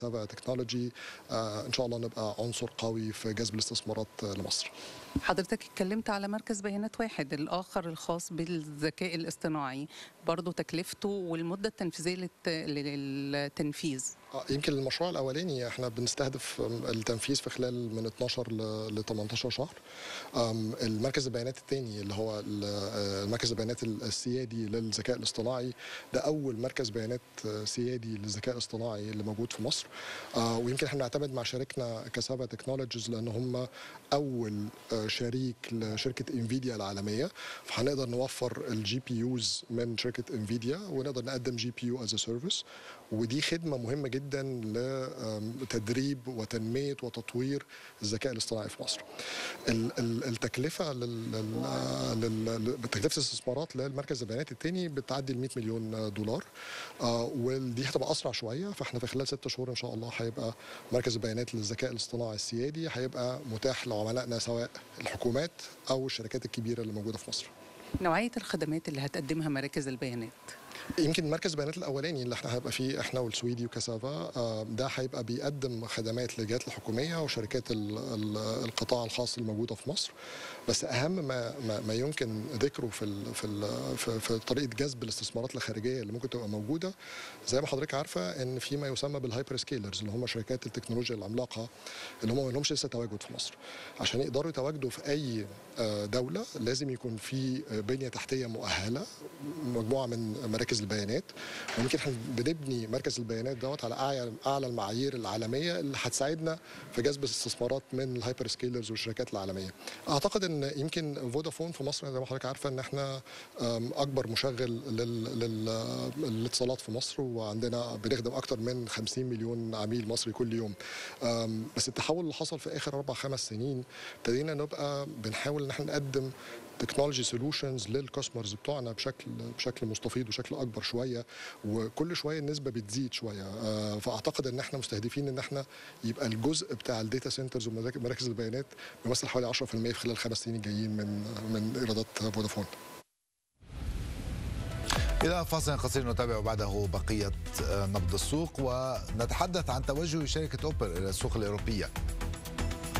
تبع تكنولوجي آه، ان شاء الله نبقى عنصر قوي في جذب الاستثمارات آه، لمصر حضرتك اتكلمت على مركز بيانات واحد الآخر الخاص بالذكاء الاصطناعي برضو تكلفته والمدة التنفيذية للت... للتنفيذ آه، يمكن المشروع الاولاني احنا بنستهدف آم، التنفيذ في خلال من 12 ل ل 18 شهر آم، المركز البيانات الثاني اللي هو ال- آه، مركز البيانات السيادي للذكاء الاصطناعي ده اول مركز بيانات آه، سيادي للذكاء الاصطناعي اللي موجود في مصر آه، ويمكن احنا بنعتمد مع شركنا كسابا تكنولوجيز لان هم اول آه، شريك لشركه انفيديا العالميه فهنقدر نوفر الجي بي يوز من شركه انفيديا ونقدر نقدم جي بي يو از سيرفيس ودي خدمه مهمه جدا لتدريب وتنميه وتطوير الذكاء الاصطناعي في مصر. ال- ال- التكلفه لل- لل- لل- تكلفه الاستثمارات للمركز البيانات الثاني بتعدي ال 100 مليون دولار آه، ودي هتبقى اسرع شويه فاحنا في خلال ست شهور ان شاء الله هيبقى مركز البيانات للذكاء الاصطناعي السيادي هيبقى متاح لعملائنا سواء الحكومات او الشركات الكبيره اللي موجوده في مصر. نوعية الخدمات اللي هتقدمها مراكز البيانات يمكن مركز البيانات الاولاني اللي احنا هيبقى فيه احنا والسويدي وكاسافا آه، ده هيبقى بيقدم خدمات للجهات الحكوميه وشركات ال- ال- القطاع الخاص الموجوده في مصر بس اهم ما ما, ما يمكن ذكره في ال في ال في, في طريقه جذب الاستثمارات الخارجيه اللي ممكن تبقى موجوده زي ما حضرتك عارفه ان في ما يسمى بالهايبر سكيلرز اللي هم شركات التكنولوجيا العملاقه اللي هم ما لهمش لسه تواجد في مصر عشان يقدروا يتواجدوا في اي آه، دوله لازم يكون في آه، بنيه تحتيه مؤهله مجموعه من مراكز البيانات ويمكن احنا بنبني مركز البيانات دوت على اعلى اعلى المعايير العالميه اللي هتساعدنا في جذب الاستثمارات من الهايبر سكيلرز والشركات العالميه. اعتقد ان يمكن فودافون في مصر زي ما حضرتك عارفه ان احنا آم، اكبر مشغل لل- لل- للاتصالات في مصر وعندنا بنخدم اكتر من 50 مليون عميل مصري كل يوم. آم، بس التحول اللي حصل في اخر اربع خمس سنين ابتدينا نبقى بنحاول ان احنا نقدم تكنولوجي سولوشنز للكاستمرز بتوعنا بشكل بشكل مستفيض وشكل اكبر شويه وكل شويه النسبه بتزيد شويه آه، فاعتقد ان احنا مستهدفين ان احنا يبقى الجزء بتاع الداتا سنترز ومراكز البيانات بيمثل حوالي 10% في خلال الخمس سنين الجايين من من ايرادات فودافون إلى فاصل قصير نتابع بعده بقية آه، نبض السوق ونتحدث عن توجه شركة أوبر إلى السوق الأوروبية